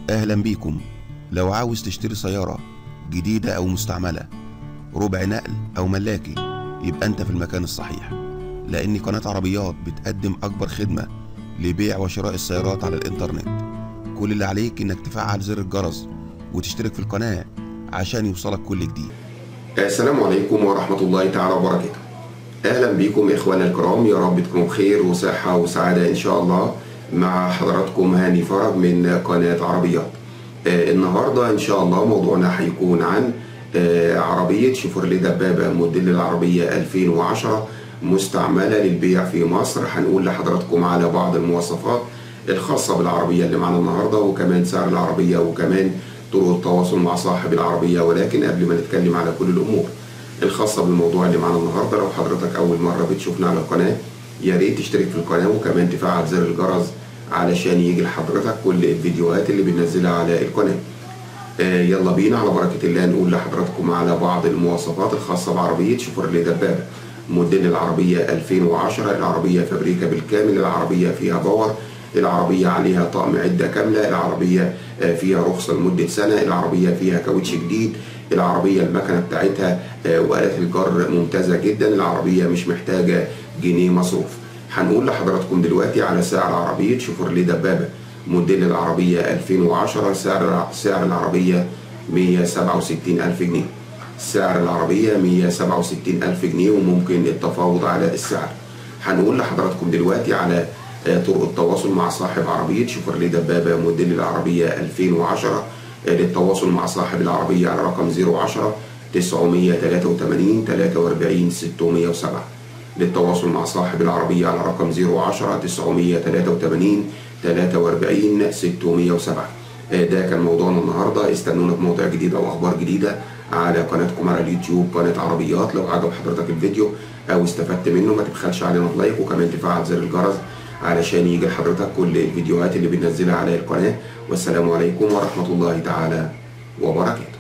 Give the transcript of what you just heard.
أهلا بيكم لو عاوز تشتري سيارة جديدة أو مستعملة ربع نقل أو ملاكي يبقى أنت في المكان الصحيح لأن قناة عربيات بتقدم أكبر خدمة لبيع وشراء السيارات على الإنترنت كل اللي عليك إنك تفعل زر الجرس وتشترك في القناة عشان يوصلك كل جديد السلام عليكم ورحمة الله تعالى وبركاته أهلا بكم إخوانا الكرام يا رب تكونوا بخير وصحة وسعادة إن شاء الله مع حضراتكم هاني فرج من قناة عربيات آه النهاردة إن شاء الله موضوعنا هيكون عن آه عربية شيفروليه دبابة موديل العربية 2010 مستعملة للبيع في مصر هنقول لحضراتكم على بعض المواصفات الخاصة بالعربية اللي معانا النهاردة وكمان سعر العربية وكمان طرق التواصل مع صاحب العربية ولكن قبل ما نتكلم على كل الأمور الخاصة بالموضوع اللي معانا النهاردة لو حضرتك أول مرة بتشوفنا على القناة يا ريت تشترك في القناة وكمان تفعل زر الجرس علشان يجي لحضرتك كل الفيديوهات اللي بننزلها على القناة آه يلا بينا على بركة الله نقول لحضراتكم على بعض المواصفات الخاصة بعربية شيفروليه دبابة موديل العربية 2010 العربية فابريكا بالكامل العربية فيها باور العربية عليها طقم عدة كاملة العربية فيها رخصة لمدة سنة العربية فيها كاوتش جديد العربية المكنة بتاعتها وآلات الجر ممتازة جدا العربية مش محتاجة جنيه مصروف هنقول لحضراتكم دلوقتي على سعر عربية شيفروليه دبابة موديل العربية 2010 سعر سعر العربية 167 ألف جنيه سعر العربية 167 ألف جنيه وممكن التفاوض على السعر هنقول لحضراتكم دلوقتي على طرق التواصل مع صاحب عربية شيفروليه دبابة موديل العربية 2010 للتواصل مع صاحب العربية على رقم 010 983 43 607 للتواصل مع صاحب العربية على رقم 010 983 43 607 ده كان موضوعنا النهارده استنونا في مواضيع جديده واخبار جديده على قناتكم على اليوتيوب قناه عربيات لو عجب حضرتك الفيديو او استفدت منه ما تبخلش علينا بلايك وكمان تفعل زر الجرس علشان يجي لحضرتك كل الفيديوهات اللي بننزلها على القناه والسلام عليكم ورحمه الله تعالى وبركاته